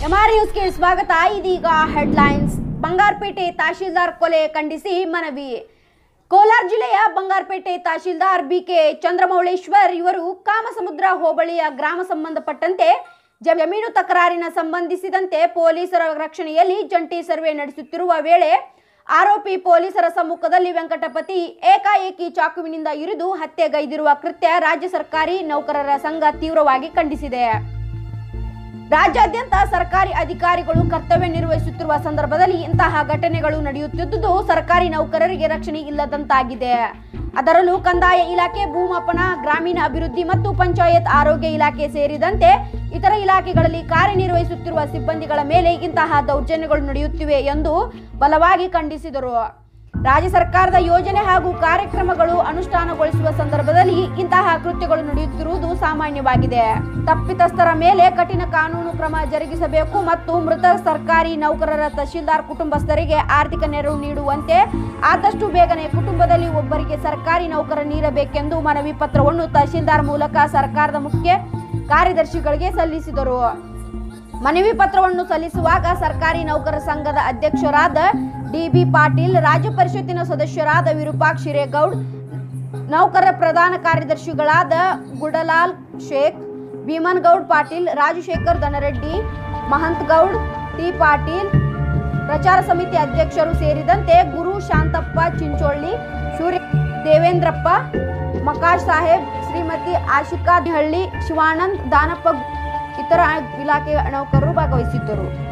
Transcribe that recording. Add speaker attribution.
Speaker 1: M R ನ್ಯೂಸ್ಗೆ ಸ್ವಾಗತ ಇದೀಗ ಹೆಡ್ಲೈನ್ಸ್ ಬಂಗಾರಪೇಟೆ ತಹಶೀಲ್ದಾರ್ ಕೊಲೆ ಖಂಡಿಸಿ ಮನವಿ ಕೋಲಾರ ಜಿಲ್ಲೆಯ ಬಂಗಾರಪೇಟೆ ತಹಶೀಲ್ದಾರ್ ಬಿಕೆ ಚಂದ್ರಮೌಳೇಶ್ವರ್ ಇವರು ಕಾಮಸಮುದ್ರ ಹೋಬಳಿಯ ಗ್ರಾಮ ಸಂಬಂಧಪಟ್ಟಂತೆ ಜಮೀನು ತಕರಾರಿನ ಸಂಬಂಧಿಸಿದಂತೆ ಪೊಲೀಸರ ರಕ್ಷಣೆಯಲ್ಲಿ ಜಂಟಿ ಸರ್ವೆ ನಡೆಸುತ್ತಿರುವ ವೇಳೆ ಆರೋಪಿ ಪೊಲೀಸರ ಸಮ್ಮುಖದಲ್ಲಿ ವೆಂಕಟಪತಿ ಏಕಾಏಕಿ ಚಾಕುವಿನಿಂದ ಇರಿದು ಹತ್ಯೆಗೈದಿರುವ ಕೃತ್ಯ ರಾಜ್ಯ ಸರ್ಕಾರಿ ನೌಕರರ ಸಂಘ ತೀವ್ರವಾಗಿ ಖಂಡಿಸಿದೆ ರಾಜ್ಯಾದ್ಯಂತ ಸರ್ಕಾರಿ ಅಧಿಕಾರಿಗಳು ಕರ್ತವ್ಯ ನಿರ್ವಹಿಸುತ್ತಿರುವ ಸಂದರ್ಭದಲ್ಲಿ ಇಂತಹ ಘಟನೆಗಳು ನಡೆಯುತ್ತಿದ್ದುದು ಸರ್ಕಾರಿ ನೌಕರರಿಗೆ ರಕ್ಷಣೆ ಇಲ್ಲದಂತಾಗಿದೆ ಅದರಲ್ಲೂ ಕಂದಾಯ ಇಲಾಖೆ ಭೂಮಾಪನ ಗ್ರಾಮೀಣ ಅಭಿವೃದ್ಧಿ ಮತ್ತು ಪಂಚಾಯತ್ ಆರೋಗ್ಯ ಇಲಾಖೆ ಸೇರಿದಂತೆ ಇತರ ಇಲಾಖೆಗಳಲ್ಲಿ ಕಾರ್ಯನಿರ್ವಹಿಸುತ್ತಿರುವ ಸಿಬ್ಬಂದಿಗಳ ಮೇಲೆ ಇಂತಹ ದೌರ್ಜನ್ಯಗಳು ನಡೆಯುತ್ತಿವೆ ಎಂದು ಬಲವಾಗಿ ಖಂಡಿಸಿದರು ರಾಜ್ಯ ಸರ್ಕಾರದ ಯೋಜನೆ ಹಾಗೂ ಕಾರ್ಯಕ್ರಮಗಳು ಅನುಷ್ಠಾನಗೊಳಿಸುವ ಸಂದರ್ಭದಲ್ಲಿ ಇಂತಹ ಕೃತ್ಯಗಳು ನಡೆಯುತ್ತಿರುವುದು ಸಾಮಾನ್ಯವಾಗಿದೆ ತಪ್ಪಿತಸ್ಥರ ಮೇಲೆ ಕಠಿಣ ಕಾನೂನು ಕ್ರಮ ಜರುಗಿಸಬೇಕು ಮತ್ತು ಮೃತ ಸರ್ಕಾರಿ ನೌಕರರ ತಹಶೀಲ್ದಾರ್ ಕುಟುಂಬಸ್ಥರಿಗೆ ಆರ್ಥಿಕ ನೆರವು ನೀಡುವಂತೆ ಆದಷ್ಟು ಬೇಗನೆ ಕುಟುಂಬದಲ್ಲಿ ಒಬ್ಬರಿಗೆ ಸರ್ಕಾರಿ ನೌಕರ ನೀಡಬೇಕೆಂದು ಮನವಿ ಪತ್ರವನ್ನು ತಹಶೀಲ್ದಾರ್ ಮೂಲಕ ಸರ್ಕಾರದ ಮುಖ್ಯ ಕಾರ್ಯದರ್ಶಿಗಳಿಗೆ ಸಲ್ಲಿಸಿದರು ಮನವಿ ಪತ್ರವನ್ನು ಸಲ್ಲಿಸುವಾಗ ಸರ್ಕಾರಿ ನೌಕರ ಸಂಘದ ಅಧ್ಯಕ್ಷರಾದ ಡಿಬಿ ಪಾಟೀಲ್ ರಾಜ್ಯ ಪರಿಷತ್ತಿನ ಸದಸ್ಯರಾದ ವಿರೂಪಾಕ್ಷ ಶಿರೇಗೌಡ್ ನೌಕರರ ಪ್ರಧಾನ ಕಾರ್ಯದರ್ಶಿಗಳಾದ ಗುಡಲಾಲ್ ಶೇಖ್ ಭೀಮನ್ ಗೌಡ್ ಪಾಟೀಲ್ ರಾಜಶೇಖರ್ ದನರೆಡ್ಡಿ ಮಹಂತ್ ಗೌಡ್ ಟಿ ಪಾಟೀಲ್ ಪ್ರಚಾರ ಸಮಿತಿ ಅಧ್ಯಕ್ಷರು ಸೇರಿದಂತೆ ಗುರು ಶಾಂತಪ್ಪ ಚಿಂಚೋಳ್ಳಿ ಸೂರ್ಯ ದೇವೇಂದ್ರಪ್ಪ ಮಕಾಶ್ ಸಾಹೇಬ್ ಶ್ರೀಮತಿ ಆಶಿಕಾ ಹಳ್ಳಿ ಶಿವಾನಂದ್ ದಾನಪ್ಪ ಇತರ ಇಲಾಖೆ ನೌಕರರು ಭಾಗವಹಿಸಿದ್ದರು